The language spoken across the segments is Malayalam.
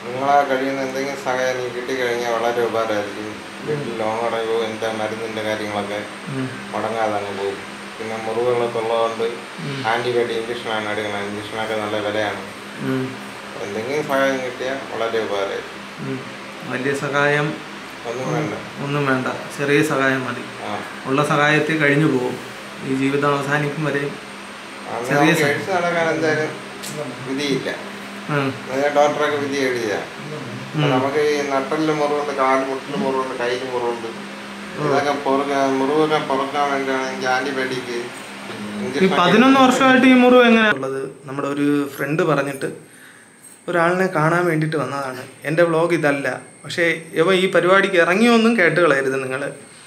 നിങ്ങളാ കഴിയുന്ന എന്തെങ്കിലും സഹായം എനിക്ക് കിട്ടിക്കഴിഞ്ഞാൽ വളരെ ഉപകാരമായിരിക്കും വീട്ടിൽ ലോൺ അടയുമോ എൻ്റെ മരുന്നിൻ്റെ കാര്യങ്ങളൊക്കെ ഉം. മുടങ്ങാതെ അങ്ങ് പോകും പിന്നെ മുറിവുകളൊക്കെ ഉള്ളതുകൊണ്ട് ആൻറ്റിബയോട്ടിക് ഇഞ്ചക്ഷനാണ് എടുക്കണം ഇഞ്ചക്ഷനൊക്കെ നല്ല വിലയാണ് ഉം. എന്തെങ്കിലും സഹായം കിട്ടിയാൽ വളരെ ഉപകാരമായിരിക്കും ഉം. വലിയ സഹായം ഒന്നും വേണ്ട ഒന്നും വേണ്ട ചെറിയ സഹായം മതി ആ ഉള്ള സഹായത്തിൽ കഴിഞ്ഞു പോകും ഈ ജീവിതം അവസാനിക്കും വരെയും അന്ന് ചെറിയ നമുക്ക് എഴുത്ത് നടക്കാൻ എന്തായാലും വിധിയില്ല ഉം. അതായത് ഡോക്ടറൊക്കെ വിധി എഴുതിയ നമുക്ക് ഈ നട്ടലിന് മുറിവുണ്ട് കാല് മുട്ടിന് മുറിവുണ്ട് കയ്യിന് മുറിവുണ്ട് ഇതൊക്കെ പൊറുക്കാൻ മുറിവൊക്കെ പൊറുക്കാൻ വേണ്ടിയാണെങ്കിൽ ആന്റിബയോട്ടിക് ഈ പതിനൊന്ന് വർഷമായിട്ട് ഈ മുറിവ് എങ്ങനെ ഉള്ളത് നമ്മുടെ ഒരു ഫ്രണ്ട് പറഞ്ഞിട്ട് ഒരാളിനെ കാണാൻ വേണ്ടിയിട്ട് വന്നതാണ് എൻ്റെ വ്ളോഗ് ഇതല്ല പക്ഷേ ഇവ ഈ പരിപാടിക്ക് ഇറങ്ങിയൊന്നും കേട്ട് കളയരുത് നിങ്ങൾ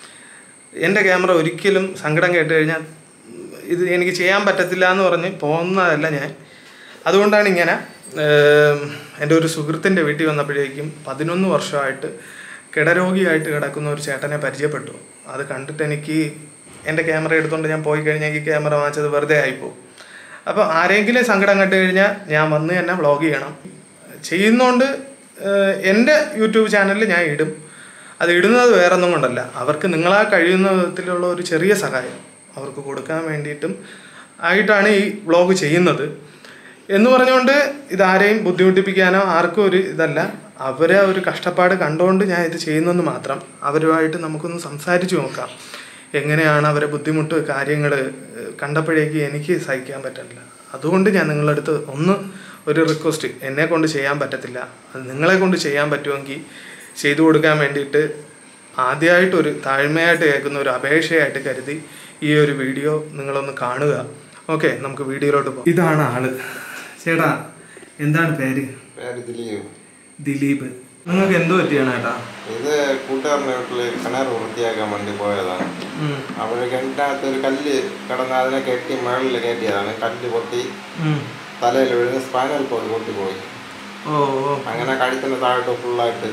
എൻ്റെ ക്യാമറ ഒരിക്കലും സങ്കടം കേട്ട് കഴിഞ്ഞാൽ ഇത് എനിക്ക് ചെയ്യാൻ പറ്റത്തില്ല എന്ന് പറഞ്ഞ് പോകുന്നതല്ല ഞാൻ അതുകൊണ്ടാണ് ഇങ്ങനെ ഏം, എൻ്റെ ഒരു സുഹൃത്തിൻ്റെ വീട്ടിൽ വന്നപ്പോഴേക്കും പതിനൊന്ന് വർഷമായിട്ട് കിടരോഗിയായിട്ട് കിടക്കുന്ന ഒരു ചേട്ടനെ പരിചയപ്പെട്ടു അത് കണ്ടിട്ട് എനിക്ക് എൻ്റെ ക്യാമറ എടുത്തുകൊണ്ട് ഞാൻ പോയി കഴിഞ്ഞാൽ ഈ ക്യാമറ വാങ്ങിച്ചത് വെറുതെ ആയിപ്പോവും അപ്പോൾ ആരെങ്കിലും സങ്കടം കണ്ടു കഴിഞ്ഞാൽ ഞാൻ വന്ന് തന്നെ വ്ളോഗ് ചെയ്യണം ചെയ്യുന്നതുകൊണ്ട് ഏഹ്, എൻ്റെ യൂട്യൂബ് ചാനലിൽ ഞാൻ ഇടും അത് ഇടുന്നത് വേറൊന്നും കൊണ്ടല്ല അവർക്ക് നിങ്ങളാ കഴിയുന്ന വിധത്തിലുള്ള ഒരു ചെറിയ സഹായം അവർക്ക് കൊടുക്കാൻ വേണ്ടിയിട്ടും ആയിട്ടാണ് ഈ വ്ളോഗ് ചെയ്യുന്നത് എന്ന് പറഞ്ഞുകൊണ്ട് ഇതാരെയും ബുദ്ധിമുട്ടിപ്പിക്കാനോ ആർക്കും ഒരു ഇതല്ല അവരെ ഒരു കഷ്ടപ്പാട് കണ്ടുകൊണ്ട് ഞാൻ ഇത് ചെയ്യുന്നെന്ന് മാത്രം അവരുമായിട്ട് നമുക്കൊന്ന് സംസാരിച്ച് നോക്കാം എങ്ങനെയാണ് അവരെ ബുദ്ധിമുട്ട് കാര്യങ്ങൾ കണ്ടപ്പോഴേക്ക് എനിക്ക് സഹിക്കാൻ പറ്റില്ല അതുകൊണ്ട് ഞാൻ നിങ്ങളുടെ അടുത്ത് ഒന്ന് ഒരു റിക്വസ്റ്റ് എന്നെ കൊണ്ട് ചെയ്യാൻ പറ്റത്തില്ല അത് നിങ്ങളെ കൊണ്ട് ചെയ്യാൻ പറ്റുമെങ്കിൽ ചെയ്തു കൊടുക്കാൻ വേണ്ടിയിട്ട് ആദ്യമായിട്ടൊരു താഴ്മയായിട്ട് കേൾക്കുന്ന ഒരു അപേക്ഷയായിട്ട് കരുതി ഈ ഒരു വീഡിയോ നിങ്ങളൊന്ന് കാണുക ഓക്കെ നമുക്ക് വീഡിയോയിലോട്ട് പോകാം ഇതാണ് ആള് ചേട്ടാ എന്താണ് പേര് പേര് ദിലീപ് ദിലീപ് നിങ്ങൾക്ക് എന്ത് പറ്റിയാണ് ചേട്ടാ ഇത് കൂട്ടുകാരൻ്റെ വീട്ടിൽ കിണർ വൃത്തിയാക്കാൻ വേണ്ടി പോയതാണ് ഉം. അവിടെ കിണറ്റിനകത്ത് ഒരു കല്ല് കിടന്ന് അതിനെ കെട്ടി മുകളിൽ കയറ്റിയതാണ് കല്ല് പൊട്ടി ഉം. തലയിൽ വീഴുന്ന സ്പൈനൽ കോഡ് പൊട്ടിപ്പോയി ഓ ഓ അങ്ങനെ കഴുത്തിന് താഴോട്ട് ഫുള്ളായിട്ട്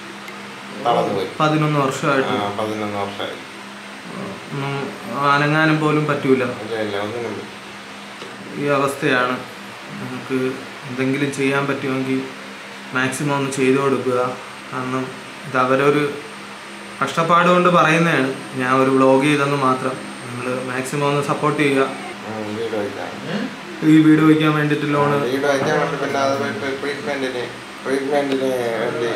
തളർന്നു പോയി പതിനൊന്ന് വർഷമായിട്ട് ആ, പതിനൊന്ന് വർഷമായി ഒന്നും അനങ്ങാനും പോലും പറ്റൂല ഇല്ല ഇല്ല ഒന്നിനും ഈ അവസ്ഥയാണ് നമുക്ക് എന്തെങ്കിലും ചെയ്യാൻ പറ്റുമെങ്കിൽ മാക്സിമം ഒന്ന് ചെയ്തു കൊടുക്കുക കാരണം ഇത് അവരൊരു കഷ്ടപ്പാട് കൊണ്ട് പറയുന്നതാണ് ഞാൻ ഒരു വ്ളോഗ് ചെയ്തെന്ന് മാത്രം നിങ്ങൾ മാക്സിമം ഒന്ന് സപ്പോർട്ട് ചെയ്യുക ഉം, വീട് വയ്ക്കാൻ ഈ വീട് വയ്ക്കാൻ വേണ്ടിയിട്ട് ലോണ് വീട് വയ്ക്കാൻ വേണ്ടി പിന്നെ അത് ട്രീറ്റ്മെന്റിന് ട്രീറ്റ്മെന്റിന് വേണ്ടി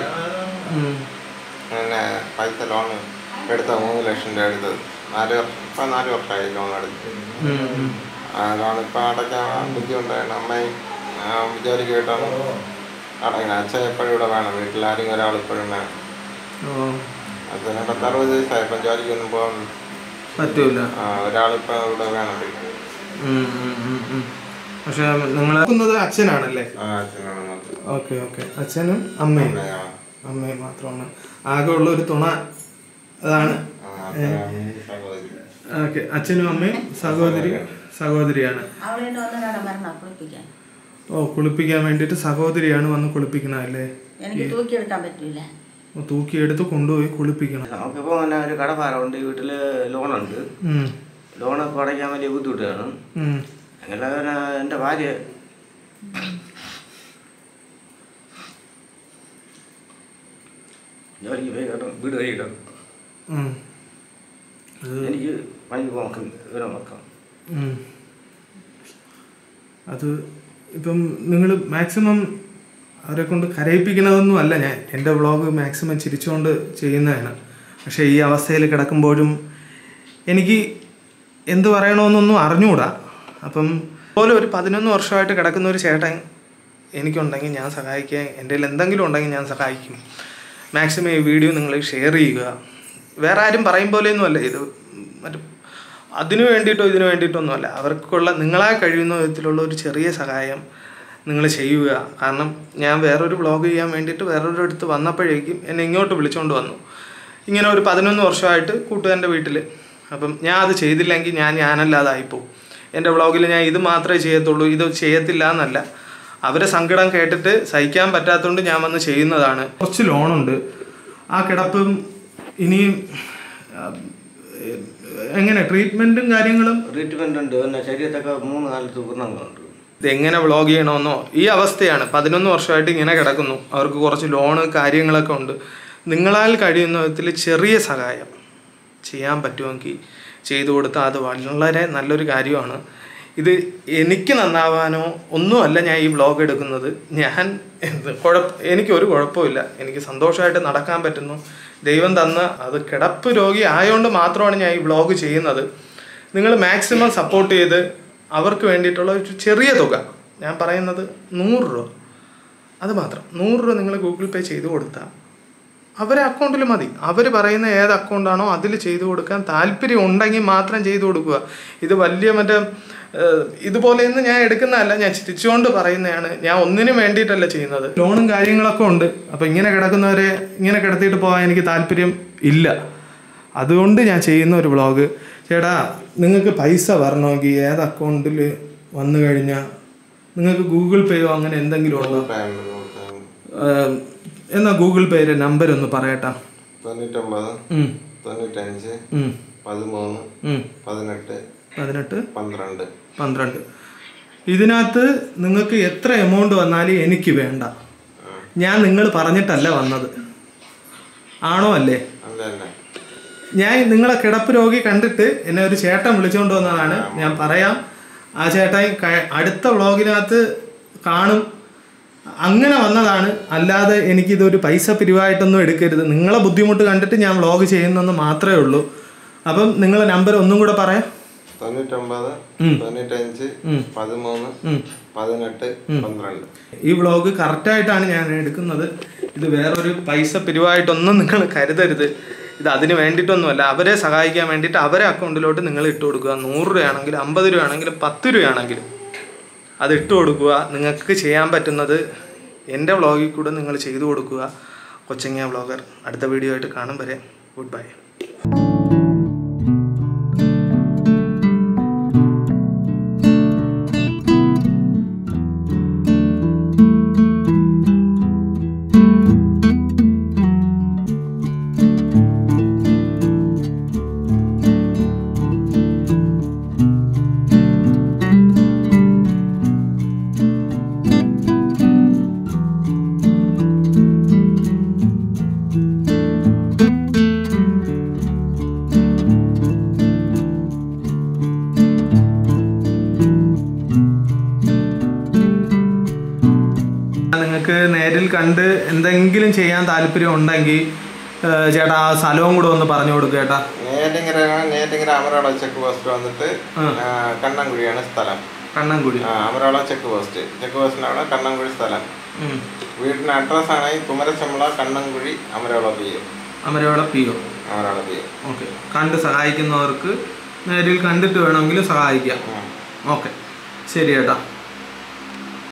പിന്നെ പൈസ ലോൺ എടുത്ത മൂന്ന് ലക്ഷം രൂപ എടുത്തത് നാല് വർഷം ഇപ്പം നാല് വർഷമായി ലോൺ എടുത്ത് ആ ലോൺ ഇപ്പം അടയ്ക്കാൻ ബുദ്ധിമുട്ടാണ് അമ്മയും ആ, ജോലിക്ക് കേട്ടാണ് അടയ്ക്കണം അച്ഛൻ എപ്പോഴും ഇവിടെ വേണം വീട്ടിൽ ആരെങ്കിലും ഒരാൾ ഇപ്പോഴും വേണം ഓ അച്ഛനെ പത്തറുപത് ദിവസമായി ഇപ്പം ജോലിക്കൊന്നും പോകാൻ പറ്റൂല ഒരാളിപ്പം ഇവിടെ വേണം വീട്ടിൽ ഉം, ഉം, ഉം, ഉം. പക്ഷെ നിങ്ങൾ നോക്കുന്നത് അച്ഛനാണല്ലേ ആ അച്ഛനാണ് മാത്രം ഓക്കെ ഓക്കെ അച്ഛനും അമ്മയും ആ, അമ്മയും മാത്രമാണ് ആകെ ഉള്ള ഒരു തുണ അതാണ് ആ, അച്ഛനും സഹോദരി ഓക്കെ അച്ഛനും അമ്മയും സഹോദരി സഹോദരിയാണ് അവളെ ഒന്നരാണ് മരണം കുളിപ്പിക്കാൻ ഓ കുളിപ്പിക്കാൻ വേണ്ടിയിട്ട് സഹോദരിയാണ് വന്ന് കുളിപ്പിക്കണല്ലേ എനിക്ക് തൂക്കിയെടുക്കാൻ പറ്റില്ല തൂക്കിയെടുത്ത് കൊണ്ടുപോയി കുളിപ്പിക്കണം നമുക്കിപ്പോൾ പിന്നെ ഒരു കടഭാരമുണ്ട് വീട്ടിൽ ലോണുണ്ട് ഉം, ലോണൊക്കെ അടയ്ക്കാൻ വലിയ ബുദ്ധിമുട്ടാണ് ഉം. അങ്ങനെ പിന്നെ എൻ്റെ ഭാര്യ ജോലിക്ക് പോയി കേട്ടോ വീട് വഴി കിട്ടും ഉം. എനിക്ക് പണിക്ക് പോകാൻ വിവരം നോക്കാം ഉം. അത് ഇപ്പം നിങ്ങൾ മാക്സിമം അവരെ കൊണ്ട് കരയിപ്പിക്കണതൊന്നും അല്ല ഞാൻ എൻ്റെ വ്ളോഗ് മാക്സിമം ചിരിച്ചുകൊണ്ട് ചെയ്യുന്നതാണ് പക്ഷേ ഈ അവസ്ഥയിൽ കിടക്കുമ്പോഴും എനിക്ക് എന്ത് പറയണമെന്നൊന്നും അറിഞ്ഞുകൂടാ അപ്പം പോലെ ഒരു പതിനൊന്ന് വർഷമായിട്ട് കിടക്കുന്ന ഒരു ചേട്ടൻ എനിക്കുണ്ടെങ്കിൽ ഞാൻ സഹായിക്കാൻ എൻ്റെ കയ്യിൽ എന്തെങ്കിലും ഉണ്ടെങ്കിൽ ഞാൻ സഹായിക്കും മാക്സിമം ഈ വീഡിയോ നിങ്ങൾ ഷെയർ ചെയ്യുക വേറെ ആരും പറയും പോലെയൊന്നും അല്ല ഇത് മറ്റു അതിനു വേണ്ടിയിട്ടോ ഇതിനു വേണ്ടിയിട്ടൊന്നും അല്ല അവർക്കുള്ള നിങ്ങളാൽ കഴിയുന്ന വിധത്തിലുള്ള ഒരു ചെറിയ സഹായം നിങ്ങൾ ചെയ്യുക കാരണം ഞാൻ വേറൊരു വ്ളോഗ് ചെയ്യാൻ വേണ്ടിയിട്ട് വേറൊരു അടുത്ത് വന്നപ്പോഴേക്കും എന്നെ ഇങ്ങോട്ട് വിളിച്ചുകൊണ്ട് വന്നു ഇങ്ങനെ ഒരു പതിനൊന്ന് വർഷമായിട്ട് കൂട്ടുകാരൻ്റെ വീട്ടിൽ അപ്പം ഞാൻ അത് ചെയ്തില്ലെങ്കിൽ ഞാൻ ഞാനല്ലാതായിപ്പോവും എൻ്റെ വ്ളോഗിൽ ഞാൻ ഇത് മാത്രമേ ചെയ്യത്തുള്ളൂ ഇത് ചെയ്യത്തില്ല എന്നല്ല അവരെ സങ്കടം കേട്ടിട്ട് സഹിക്കാൻ പറ്റാത്തതുകൊണ്ട് ഞാൻ വന്ന് ചെയ്യുന്നതാണ് കുറച്ച് ലോണുണ്ട് ആ കിടപ്പും ഇനിയും ആ, എങ്ങനെ ട്രീറ്റ്മെൻറ്റും കാര്യങ്ങളും ട്രീറ്റ്മെൻ്റ് ഉണ്ട് പിന്നെ ശരീരത്തൊക്കെ മൂന്ന് കാലത്ത് വ്രണങ്ങളുണ്ട് ഇത് എങ്ങനെ വ്ളോഗ് ചെയ്യണമെന്നോ ഈ അവസ്ഥയാണ് പതിനൊന്ന് വർഷമായിട്ട് ഇങ്ങനെ കിടക്കുന്നു അവർക്ക് കുറച്ച് ലോണ് കാര്യങ്ങളൊക്കെ ഉണ്ട് നിങ്ങളാൽ കഴിയുന്ന വിധത്തിൽ ചെറിയ സഹായം ചെയ്യാൻ പറ്റുമെങ്കിൽ ചെയ്തു കൊടുത്താൽ അത് വളരെ നല്ലൊരു കാര്യമാണ് ഇത് എനിക്ക് നന്നാവാനോ ഒന്നുമല്ല ഞാൻ ഈ വ്ളോഗ് എടുക്കുന്നത് ഞാൻ എന്ത് കുഴപ്പ എനിക്കൊരു കുഴപ്പമില്ല എനിക്ക് സന്തോഷമായിട്ട് നടക്കാൻ പറ്റുന്നു ദൈവം തന്ന അത് കിടപ്പ് രോഗി ആയതുകൊണ്ട് മാത്രമാണ് ഞാൻ ഈ വ്ളോഗ് ചെയ്യുന്നത് നിങ്ങൾ മാക്സിമം സപ്പോർട്ട് ചെയ്ത് അവർക്ക് വേണ്ടിയിട്ടുള്ള ഒരു ചെറിയ തുക ഞാൻ പറയുന്നത് നൂറ് രൂപ അത് മാത്രം നൂറ് രൂപ നിങ്ങൾ ഗൂഗിൾ പേ ചെയ്ത് കൊടുത്താൽ അവരെ അക്കൗണ്ടിൽ മതി അവർ പറയുന്ന ഏത് അക്കൗണ്ടാണോ അതിൽ ചെയ്തു കൊടുക്കാൻ താല്പര്യം ഉണ്ടെങ്കിൽ മാത്രം ചെയ്തു കൊടുക്കുക ഇത് വലിയ മറ്റേ ഏഹ്, ഇതുപോലെയൊന്നും ഞാൻ എടുക്കുന്നതല്ല ഞാൻ ചിരിച്ചുകൊണ്ട് പറയുന്നതാണ് ഞാൻ ഒന്നിനും വേണ്ടിയിട്ടല്ല ചെയ്യുന്നത് ലോണും കാര്യങ്ങളൊക്കെ ഉണ്ട് അപ്പം ഇങ്ങനെ കിടക്കുന്നവരെ ഇങ്ങനെ കിടത്തിയിട്ട് പോകാൻ എനിക്ക് താല്പര്യം ഇല്ല അതുകൊണ്ട് ഞാൻ ചെയ്യുന്ന ഒരു വ്ളോഗ് ചേട്ടാ നിങ്ങൾക്ക് പൈസ വരണമെങ്കിൽ ഏത് അക്കൗണ്ടിൽ വന്നു കഴിഞ്ഞാൽ നിങ്ങൾക്ക് ഗൂഗിൾ പേയോ അങ്ങനെ എന്തെങ്കിലും ഉണ്ടോ ഫാമിലി നോക്കാൻ ഏഹ്, എന്നാ ഗൂഗിൾ പേയുടെ നമ്പർ ഒന്ന് പറയട്ടാ തൊണ്ണൂറ്റൊമ്പത് ഉം, തൊണ്ണൂറ്റഞ്ച് ഉം, പതിമൂന്ന് ഉം. പതിനെട്ട് പതിനെട്ട് പന്ത്രണ്ട് പന്ത്രണ്ട് ഇതിനകത്ത് നിങ്ങൾക്ക് എത്ര എമൗണ്ട് വന്നാലും എനിക്ക് വേണ്ട ഞാൻ നിങ്ങൾ പറഞ്ഞിട്ടല്ല വന്നത് ആണോ അല്ലേ അല്ല അല്ല ഞാൻ നിങ്ങളെ കിടപ്പ് രോഗി കണ്ടിട്ട് എന്നെ ഒരു ചേട്ടൻ വിളിച്ചുകൊണ്ട് വന്നതാണ് ഞാൻ പറയാം ആ ചേട്ടൻ ക- അടുത്ത വ്ളോഗിനകത്ത് കാണും അങ്ങനെ വന്നതാണ് അല്ലാതെ എനിക്കിതൊരു പൈസ പിരിവായിട്ടൊന്നും എടുക്കരുത് നിങ്ങളെ ബുദ്ധിമുട്ട് കണ്ടിട്ട് ഞാൻ വ്ളോഗ് ചെയ്യുന്നെന്ന് മാത്രമേ ഉള്ളൂ അപ്പം നിങ്ങളെ നമ്പർ ഒന്നും കൂടെ പറയാം തൊണ്ണൂറ്റൊമ്പത് തൊണ്ണൂറ്റഞ്ച് പതിമൂന്ന് പതിനെട്ട് പന്ത്രണ്ട് ഈ വ്ളോഗ് കറക്റ്റായിട്ടാണ് ഞാൻ എടുക്കുന്നത് ഇത് വേറൊരു പൈസ പിരിവായിട്ടൊന്നും നിങ്ങൾ കരുതരുത് ഇത് അതിന് വേണ്ടിയിട്ടൊന്നുമല്ല അവരെ സഹായിക്കാൻ വേണ്ടിയിട്ട് അവരെ അക്കൗണ്ടിലോട്ട് നിങ്ങൾ ഇട്ട് കൊടുക്കുക നൂറ് രൂപയാണെങ്കിലും അമ്പത് രൂപയാണെങ്കിലും പത്ത് രൂപയാണെങ്കിലും അത് ഇട്ട് കൊടുക്കുക നിങ്ങൾക്ക് ചെയ്യാൻ പറ്റുന്നത് എൻ്റെ വ്ളോഗിൽ കൂടെ നിങ്ങൾ ചെയ്തു കൊടുക്കുക കൊച്ചങ്ങ വ്ളോഗർ അടുത്ത വീഡിയോ ആയിട്ട് കാണും വരെ ഗുഡ് ബൈ നിങ്ങൾക്ക് നേരിൽ കണ്ട് എന്തെങ്കിലും ചെയ്യാൻ താല്പര്യം ഉണ്ടെങ്കിൽ ഏഹ് ചേട്ടാ ആ സ്ഥലവും കൂടെ ഒന്ന് പറഞ്ഞു കൊടുക്കുക ചേട്ടാ നേറ്റിങ്ങര നേറ്റിങ്ങര അമരോള ചെക്ക് പോസ്റ്റ് വന്നിട്ട് ആ, കണ്ണൻകുഴിയാണ് സ്ഥലം കണ്ണൻകുടി ആ അമരോള ചെക്ക് പോസ്റ്റ് ചെക്ക് പോസ്റ്റിൻ്റെ അവിടെ കണ്ണൻകുഴി സ്ഥലം ഉം. വീടിൻ്റെ അഡ്രസ് ആണെങ്കിൽ Kumarachampala Kannankuzhi Amarola P M Amaravala P O Amarola P M okay കണ്ട് സഹായിക്കുന്നവർക്ക് നേരിൽ കണ്ടിട്ട് വേണമെങ്കിൽ സഹായിക്കാം ഓക്കെ ശരി ചേട്ടാ